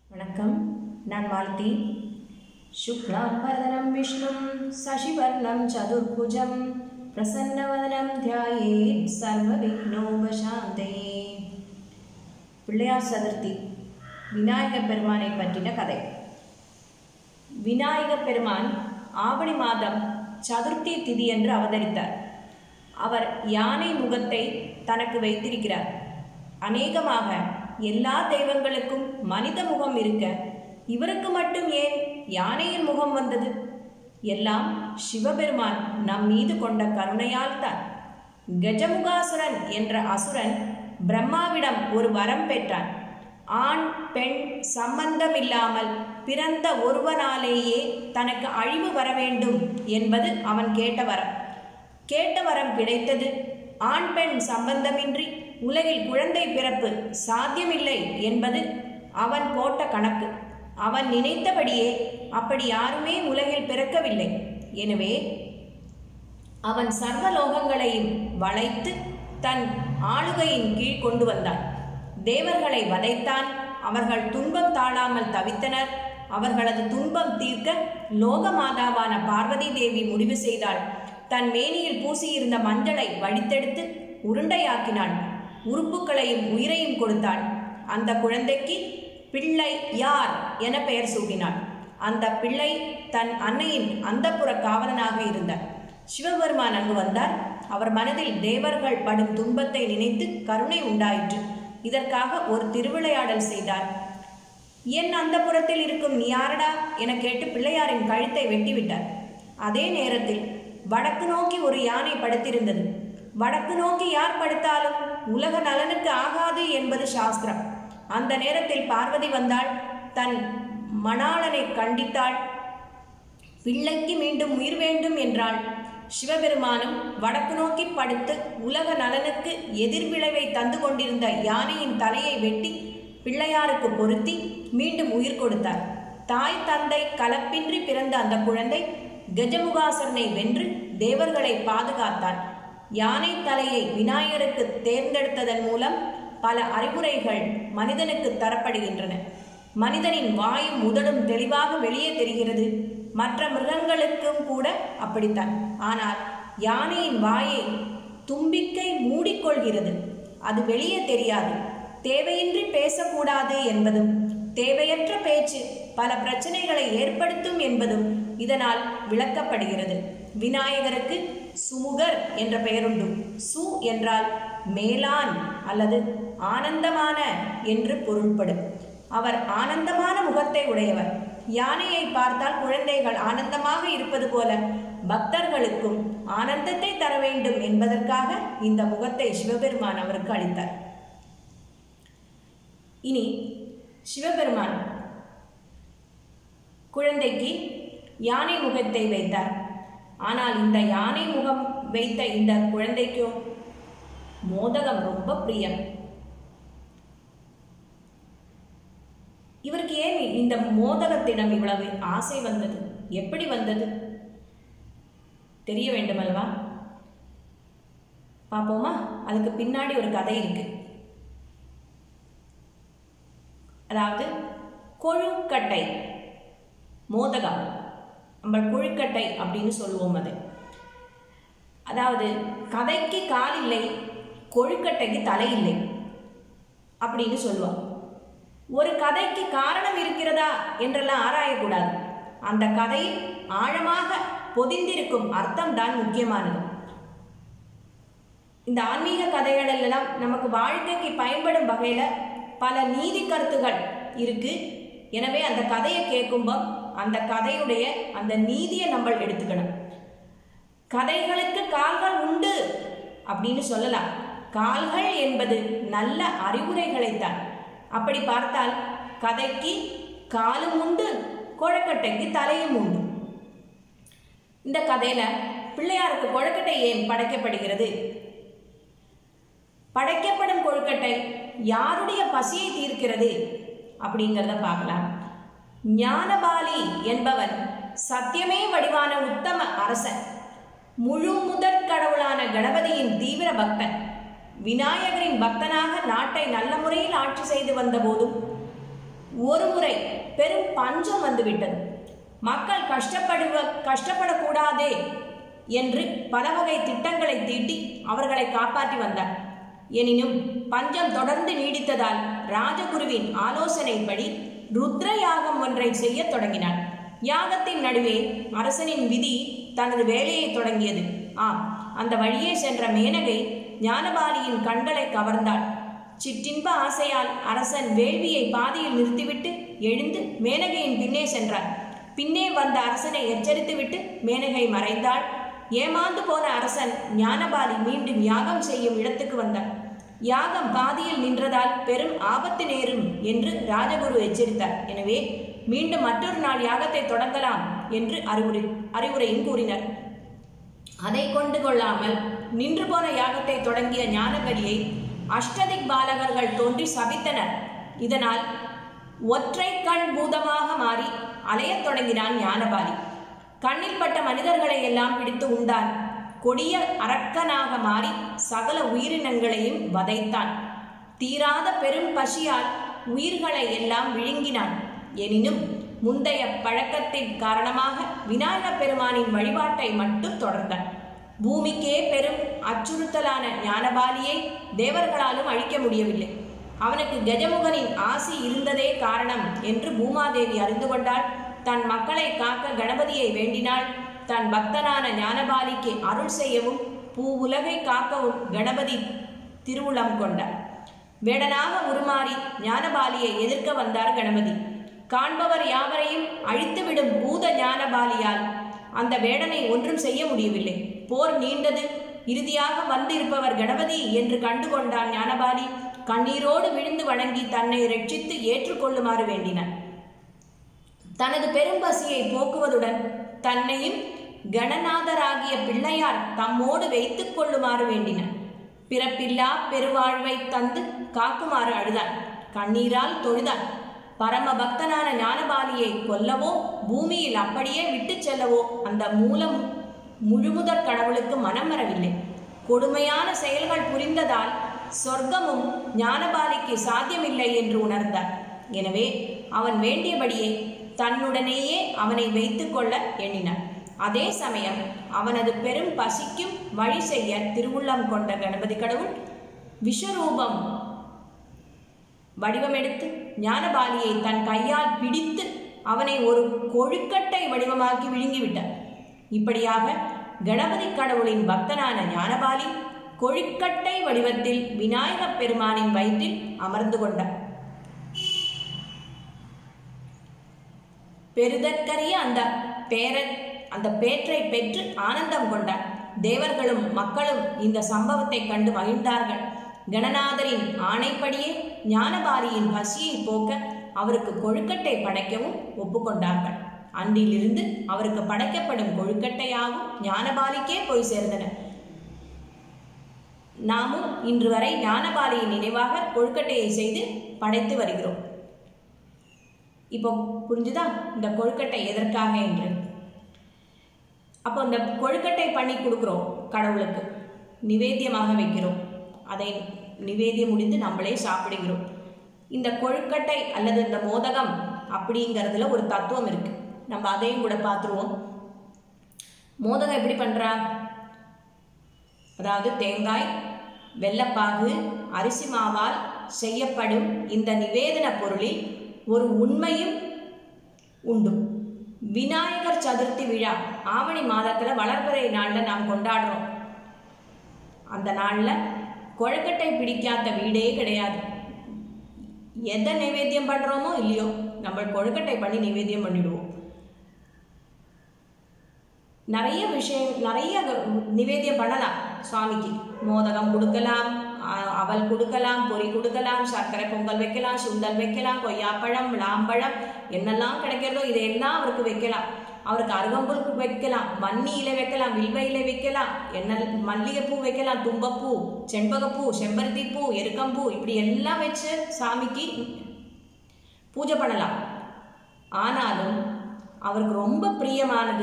வணக்கம் நான் மாலதி शुक्लां वरदनं विष्णुं शशिवर्णं चतुर्भुजं प्रसन्नवदनं ध्यायेत् सर्वविघ्नोपशान्तये பிள்ளையார் சதுர்த்தி விநாயகப் பெருமானை பற்றின கதை விநாயகப் பெருமான் ஆவணி மாதம் சதுர்த்தி திதி என்று அவதரித்தார் அவர் யானை முகத்தை தனக்கு வைத்திருக்கிறார் அநேகமாக எல்லா தெய்வங்களுக்கும் மனித முகம் இருக்க இவருக்கு மட்டும் ஏன் யானையின் முகம் வந்தது எல்லாம் சிவபெருமான் நம் மீது கொண்ட கருணையால் தான் கஜமுகாசுரன் என்ற அசுரன் பிரம்மாவிடம் ஒரு வரம் பெற்றான் ஆண் பெண் சம்பந்தமில்லாமல் பிறந்த ஒருவனாலேயே தனக்கு அழிவு வர வேண்டும் என்பது அவன் கேட்ட வரம் கேட்ட வரம் கிடைத்தது ஆண் பெண் சம்பந்தமின்றி உலகில் குழந்தை பிறப்பு சாத்தியமில்லை என்பது அவன் போட்ட கணக்கு அவன் நினைத்தபடியே அப்படி யாருமே உலகில் பிறக்கவில்லை எனவே அவன் சர்வலோகங்களையும் வளைத்து தன் ஆளுகையின் கீழ் கொண்டு வந்தான் தேவர்களை வதைத்தான் அவர்கள் துன்பம் தாழாமல் தவித்தனர் அவர்களது துன்பம் தீர்க்க லோகமாதாவான பார்வதி தேவி முடிவு செய்தாள் தன் மேனியில் பூசியிருந்த மஞ்சளை வடித்தெடுத்து உருண்டையாக்கினாள் உறுப்புகளையும் உயிரையும் கொடுத்தாள் அந்த குழந்தைக்கு பிள்ளை யார் என பெயர் சூட்டினாள் அந்த பிள்ளை தன் அன்னையின் அந்தப்புற காவலனாக இருந்தார் சிவபெருமான் அங்கு வந்தார் அவர் மனதில் தேவர்கள் படும் துன்பத்தை நினைத்து கருணை உண்டாயிற்று இதற்காக ஒரு திருவிளையாடல் செய்தார் என் அந்த புறத்தில் இருக்கும் நீ யாரடா என கேட்டு பிள்ளையாரின் கழுத்தை வெட்டிவிட்டார் அதே நேரத்தில் வடக்கு நோக்கி ஒரு யானை படுத்திருந்தது வடக்கு நோக்கி யார் படுத்தாலும் உலக நலனுக்கு ஆகாது என்பது சாஸ்திரம் அந்த நேரத்தில் பார்வதி வந்தாள் தன் மணாளனை கண்டித்தாள் பிள்ளைக்கு மீண்டும் உயிர் வேண்டும் என்றாள் சிவபெருமானும் வடக்கு நோக்கி படுத்து உலக நலனுக்கு எதிர்விளைவை தந்து கொண்டிருந்த யானையின் தலையை வெட்டி பிள்ளையாருக்கு பொருத்தி மீண்டும் உயிர் கொடுத்தார் தாய் தந்தை கலப்பின்றி பிறந்த அந்த குழந்தை கஜமுகாசரனை வென்று தேவர்களை பாதுகாத்தான் யானை தலையை விநாயகருக்கு தேர்ந்தெடுத்ததன் மூலம் பல அறிவுரைகள் மனிதனுக்கு தரப்படுகின்றன மனிதனின் வாயும் உதடும் தெளிவாக வெளியே தெரிகிறது மற்ற மிருகங்களுக்கும் கூட அப்படித்தான் ஆனால் யானையின் வாயை தும்பிக்கை மூடிக்கொள்கிறது அது வெளியே தெரியாது தேவையின்றி பேசக்கூடாது என்பதும் தேவையற்ற பேச்சு பல பிரச்சனைகளை ஏற்படுத்தும் என்பதும் இதனால் விளக்கப்படுகிறது விநாயகருக்கு சுமுகர் என்ற பெயருண்டு சு என்றால் மேலான் அல்லது ஆனந்தமான என்று பொருள்படும் அவர் ஆனந்தமான முகத்தை உடையவர் யானையை பார்த்தால் குழந்தைகள் ஆனந்தமாக இருப்பது போல பக்தர்களுக்கும் ஆனந்தத்தை தர வேண்டும் என்பதற்காக இந்த முகத்தை சிவபெருமான் அவருக்கு அளித்தார் இனி சிவபெருமான் குழந்தைக்கு யானை முகத்தை வைத்தார் ஆனால் இந்த யானை முகம் வைத்த இந்த குழந்தைக்கும் மோதகம் ரொம்ப பிரியம் இவருக்கு ஏன் இந்த மோதகத்திடம் இவ்வளவு ஆசை வந்தது எப்படி வந்தது தெரிய வேண்டுமல்வா பார்ப்போமா அதுக்கு பின்னாடி ஒரு கதை இருக்கு அதாவது கொழுக்கட்டை மோதகம் நம்ம கொழுக்கட்டை அப்படின்னு சொல்லுவோம் அது அதாவது கதைக்கு கால் இல்லை கொழுக்கட்டைக்கு தலை இல்லை அப்படின்னு சொல்லுவாங்க ஒரு கதைக்கு காரணம் இருக்கிறதா என்றெல்லாம் ஆராயக்கூடாது அந்த கதை ஆழமாக பொதிந்திருக்கும் அர்த்தம் தான் முக்கியமானது இந்த ஆன்மீக கதைகள் எல்லாம் நமக்கு வாழ்க்கைக்கு பயன்படும் வகையில் பல நீதி கருத்துகள் இருக்கு எனவே அந்த கதையை கேட்கும்போது அந்த கதையுடைய அந்த நீதியை நம்ம எடுத்துக்கணும் கதைகளுக்கு கால்கள் உண்டு அப்படின்னு சொல்லலாம் கால்கள் என்பது நல்ல அறிவுரைகளைத்தான் அப்படி பார்த்தால் கதைக்கு காலும் உண்டு கொழக்கட்டைக்கு தலையும் உண்டு இந்த கதையில பிள்ளையாருக்கு கொழுக்கட்டை ஏன் படைக்கப்படுகிறது படைக்கப்படும் கொழுக்கட்டை யாருடைய பசியை தீர்க்கிறது அப்படிங்கிறத பார்க்கலாம் ஞானபாலி என்பவன் சத்தியமே வடிவான உத்தம அரசன் முழு முதற் கடவுளான கணபதியின் தீவிர பக்தன் விநாயகரின் பக்தனாக நாட்டை நல்ல முறையில் ஆட்சி செய்து வந்தபோதும் ஒருமுறை பெரும் பஞ்சம் வந்துவிட்டது மக்கள் கஷ்டப்படுவ கஷ்டப்படக்கூடாதே என்று பல வகை திட்டங்களை தீட்டி அவர்களை காப்பாற்றி வந்தார் எனினும் பஞ்சம் தொடர்ந்து நீடித்ததால் ராஜகுருவின் ஆலோசனைப்படி ருத்ர யாகம் ஒன்றை செய்யத் தொடங்கினார் யாகத்தின் நடுவே அரசனின் விதி தனது வேலையை தொடங்கியது ஆம் அந்த வழியே சென்ற மேனகை ஞானபாலியின் கண்களை கவர்ந்தாள் சிற்றின்ப ஆசையால் அரசன் வேள்வியை பாதியில் நிறுத்திவிட்டு எழுந்து மேனகையின் பின்னே சென்றார் பின்னே வந்த அரசனை எச்சரித்துவிட்டு மேனகை மறைந்தாள் ஏமாந்து போன அரசன் ஞானபாலி மீண்டும் யாகம் செய்யும் இடத்துக்கு வந்தார் யாகம் பாதியில் நின்றதால் பெரும் ஆபத்து நேரும் என்று ராஜகுரு எச்சரித்தார் எனவே மீண்டும் மற்றொரு நாள் யாகத்தை தொடங்கலாம் என்று அறிவுரை அறிவுரையும் கூறினர் அதை கொண்டு கொள்ளாமல் நின்று போன யாகத்தை தொடங்கிய ஞானபலியை அஷ்டதிக் பாலகர்கள் தோன்றி சபித்தனர் இதனால் ஒற்றை கண் பூதமாக மாறி அலையத் தொடங்கினான் ஞானபாலி கண்ணில் பட்ட மனிதர்களை எல்லாம் பிடித்து உண்டான் கொடிய அரக்கனாக மாறி சகல உயிரினங்களையும் வதைத்தான் தீராத பெரும் பசியால் உயிர்களை எல்லாம் விழுங்கினான் எனினும் முந்தைய பழக்கத்தின் காரணமாக விநாயகப் பெருமானின் வழிபாட்டை மட்டும் தொடர்ந்தான் பூமிக்கே பெரும் அச்சுறுத்தலான ஞானபாலியை தேவர்களாலும் அழிக்க முடியவில்லை அவனுக்கு கஜமுகனின் ஆசி இருந்ததே காரணம் என்று பூமாதேவி அறிந்து கொண்டாள் தன் மக்களை காக்க கணபதியை வேண்டினாள் தன் பக்தனான ஞானபாலிக்கு அருள் செய்யவும் பூ உலகை காக்கவும் கணபதி திருவுளம் கொண்டார் வேடனாக உருமாறி ஞானபாலியை எதிர்க்க வந்தார் கணபதி காண்பவர் யாவரையும் அழித்துவிடும் பூத ஞானபாலியால் அந்த வேடனை ஒன்றும் செய்ய முடியவில்லை போர் நீண்டது இறுதியாக வந்திருப்பவர் கணபதி என்று கண்டுகொண்டான் ஞானபாலி கண்ணீரோடு விழுந்து வணங்கி தன்னை ரட்சித்து ஏற்றுக்கொள்ளுமாறு வேண்டினான் தனது பெரும்பசியை போக்குவதுடன் தன்னையும் கணநாதராகிய பிள்ளையார் தம்மோடு வைத்துக் கொள்ளுமாறு வேண்டினான் பிறப்பில்லா பெருவாழ்வை தந்து காக்குமாறு அழுதான் கண்ணீரால் தொழுதான் பரம பக்தனான ஞானபாலியை கொல்லவோ பூமியில் அப்படியே விட்டுச் செல்லவோ அந்த மூலம் முழுமுதற் கடவுளுக்கு மனம் வரவில்லை கொடுமையான செயல்கள் புரிந்ததால் சொர்க்கமும் ஞானபாலிக்கு சாத்தியமில்லை என்று உணர்ந்தார் எனவே அவன் வேண்டியபடியே தன்னுடனேயே அவனை வைத்துக்கொள்ள எண்ணினான் அதே சமயம் அவனது பெரும் பசிக்கும் வழி செய்ய திருவுள்ளம் கொண்ட கணபதி கடவுள் விஸ்வரூபம் வடிவமெடுத்து ஞானபாலியை தன் கையால் பிடித்து அவனை ஒரு கொழுக்கட்டை வடிவமாக்கி விழுங்கிவிட்டார் இப்படியாக கணபதி கடவுளின் பக்தனான ஞானபாலி கொழுக்கட்டை வடிவத்தில் விநாயகப் பெருமானின் வயிற்றில் அமர்ந்து கொண்டார் பெருதற்கரிய அந்த பேர அந்த பேற்றை பெற்று ஆனந்தம் கொண்டார் தேவர்களும் மக்களும் இந்த சம்பவத்தை கண்டு மகிழ்ந்தார்கள் கணநாதரின் ஆணைப்படியே ஞானபாலியின் பசியை போக்க அவருக்கு கொழுக்கட்டை படைக்கவும் ஒப்புக்கொண்டார்கள் அன்றிலிருந்து அவருக்கு படைக்கப்படும் கொழுக்கட்டையாகும் ஞானபாலிக்கே போய் சேர்ந்தன நாமும் இன்று வரை ஞானபாலியின் நினைவாக கொழுக்கட்டையை செய்து படைத்து வருகிறோம் இப்போ புரிஞ்சுதா இந்த கொழுக்கட்டை எதற்காக என்று அப்போ இந்த கொழுக்கட்டை பண்ணி கொடுக்குறோம் கடவுளுக்கு நிவேத்தியமாக வைக்கிறோம் அதை நிவேத்தியம் முடிந்து நம்மளே சாப்பிடுகிறோம் இந்த கொழுக்கட்டை அல்லது இந்த மோதகம் அப்படிங்கிறதுல ஒரு தத்துவம் இருக்கு நம்ம அதையும் கூட பார்த்துருவோம் மோதகம் எப்படி பண்றா அதாவது தேங்காய் வெள்ளப்பாகு அரிசி மாவால் செய்யப்படும் இந்த நிவேதன பொருளில் ஒரு உண்மையும் உண்டு விநாயகர் சதுர்த்தி விழா ஆவணி மாதத்துல வளர்பிறை நாள்ல நாம் கொண்டாடுறோம் அந்த நாள்ல கொழுக்கட்டை பிடிக்காத வீடே கிடையாது எதை நைவேத்தியம் பண்றோமோ இல்லையோ நம்ம கொழுக்கட்டை பண்ணி நைவேத்தியம் பண்ணிடுவோம் நிறைய விஷயம் நிறைய நிவேத்தியம் பண்ணலாம் சுவாமிக்கு மோதகம் கொடுக்கலாம் அ- அவல் கொடுக்கலாம் பொரி கொடுக்கலாம் சர்க்கரை பொங்கல் வைக்கலாம் சுண்டல் வைக்கலாம் கொய்யாப்பழம் விளாம்பழம் என்னெல்லாம் கிடைக்கிறதோ இதையெல்லாம் அவருக்கு வைக்கலாம் அவருக்கு அருகம்புல் வைக்கலாம் வன்னி இலை வைக்கலாம் வில்வ இலை வைக்கலாம் என்ன மல்லிகைப்பூ வைக்கலாம் தும்பப்பூ செண்பகப்பூ செம்பருத்தி பூ எருக்கம்பூ இப்படி எல்லாம் வச்சு சாமிக்கு பூஜை பண்ணலாம் ஆனாலும் அவருக்கு ரொம்ப பிரியமானது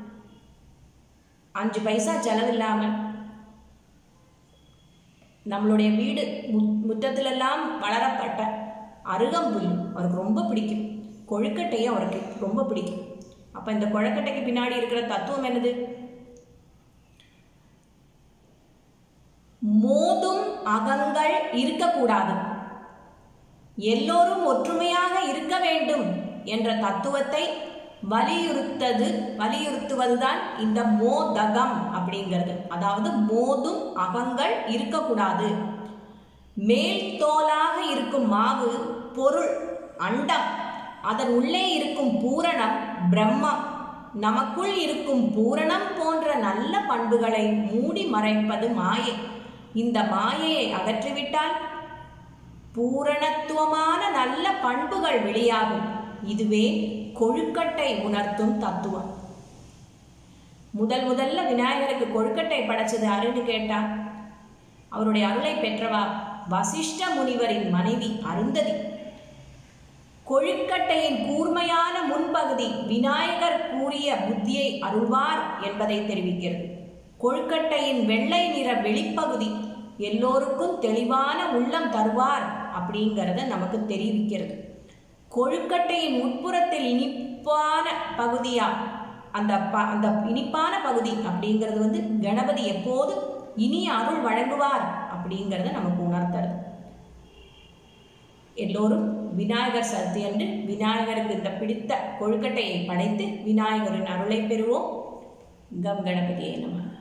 அஞ்சு பைசா செலவில்லாமல் நம்மளுடைய வீடு மு முற்றத்திலெல்லாம் வளரப்பட்ட அருகம்புல் அவருக்கு ரொம்ப பிடிக்கும் கொழுக்கட்டையும் அவருக்கு ரொம்ப பிடிக்கும் அப்போ இந்த கொழுக்கட்டைக்கு பின்னாடி இருக்கிற தத்துவம் என்னது மோதும் அகங்கள் இருக்கக்கூடாது எல்லோரும் ஒற்றுமையாக இருக்க வேண்டும் என்ற தத்துவத்தை வலியுறுத்தது வலியுறுத்துவதுதான் இந்த மோதகம் அப்படிங்கிறது அதாவது மோதும் அகங்கள் இருக்கக்கூடாது மேல் தோலாக இருக்கும் மாவு பொருள் அண்டம் அதன் உள்ளே இருக்கும் பூரணம் பிரம்மம் நமக்குள் இருக்கும் பூரணம் போன்ற நல்ல பண்புகளை மூடி மறைப்பது மாயை இந்த மாயையை அகற்றிவிட்டால் பூரணத்துவமான நல்ல பண்புகள் வெளியாகும் இதுவே கொழுக்கட்டை உணர்த்தும் தத்துவம் முதல் முதல்ல விநாயகருக்கு கொழுக்கட்டை படைச்சது யாருன்னு கேட்டா அவருடைய அருளை பெற்றவா வசிஷ்ட முனிவரின் மனைவி அருந்ததி கொழுக்கட்டையின் கூர்மையான முன்பகுதி விநாயகர் கூறிய புத்தியை அருள்வார் என்பதை தெரிவிக்கிறது கொழுக்கட்டையின் வெள்ளை நிற வெளிப்பகுதி எல்லோருக்கும் தெளிவான உள்ளம் தருவார் அப்படிங்கிறத நமக்கு தெரிவிக்கிறது கொழுக்கட்டையின் உட்புறத்தில் இனிப்பான பகுதியா அந்த ப அந்த இனிப்பான பகுதி அப்படிங்கிறது வந்து கணபதி எப்போது இனிய அருள் வழங்குவார் அப்படிங்கிறத நமக்கு உணர்த்துறது எல்லோரும் விநாயகர் சதுர்த்தி அன்று விநாயகருக்கு இந்த பிடித்த கொழுக்கட்டையை படைத்து விநாயகரின் அருளை பெறுவோம் கம் கணபதியை நம